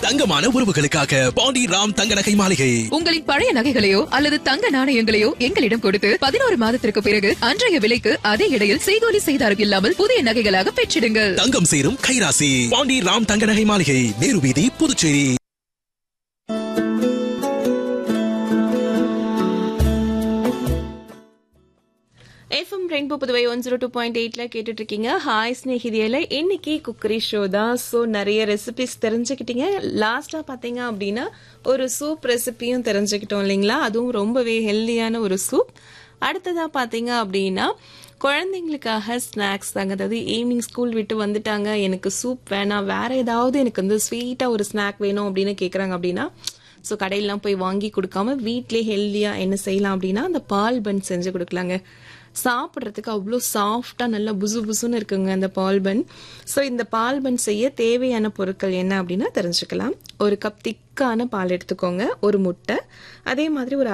தங்கமான உறவுகளுக்காக பாண்டி ராம் தங்க நகை மாளிகை உங்களின் பழைய நகைகளையோ அல்லது தங்க நாணயங்களையோ எங்களிடம் கொடுத்து பதினோரு மாதத்திற்கு பிறகு அன்றைய விலைக்கு அதே இடையில் செய்கூலி செய்தாரம் இல்லாமல் புதிய நகைகளாக பெற்றிடுங்கள் தங்கம் சேரும் கைராசி பாண்டி ராம் தங்க நகை மாளிகை நேரு வீதி Puducherry FM Rainbow Puduvai one zero two point எயிட்ல கேட்டுட்டு இருக்கீங்க ஹாய் ஸ்னேகிதியில இன்னைக்கு குக்கரி ஷோ தான் ஸோ நிறைய ரெசிபிஸ் தெரிஞ்சுக்கிட்டீங்க லாஸ்டா பாத்தீங்க அப்படின்னா ஒரு சூப் ரெசிபியும் தெரிஞ்சுக்கிட்டோம் இல்லைங்களா அதுவும் ரொம்பவே ஹெல்தியான ஒரு சூப் அடுத்ததா பாத்தீங்க அப்படின்னா குழந்தைங்களுக்காக ஸ்நாக்ஸ் தாங்க அதாவது ஈவினிங் ஸ்கூல் விட்டு வந்துட்டாங்க எனக்கு சூப் வேணாம் வேற ஏதாவது எனக்கு வந்து ஸ்வீட்டா ஒரு ஸ்நாக் வேணும் அப்படின்னு கேக்குறாங்க அப்படின்னா ஸோ கடையிலாம் போய் வாங்கி கொடுக்காம வீட்டிலே ஹெல்த்தியாக என்ன செய்யலாம் அப்படின்னா அந்த பால் பன் செஞ்சு கொடுக்கலாங்க சாப்பிட்றதுக்கு அவ்வளோ சாஃப்டாக நல்லா புசு புசுன்னு இருக்குங்க அந்த பால் பன் ஸோ இந்த பால் பன் செய்ய தேவையான பொருட்கள் என்ன அப்படின்னா தெரிஞ்சுக்கலாம் ஒரு கப் திக்கான பால் எடுத்துக்கோங்க ஒரு முட்டை அதே மாதிரி ஒரு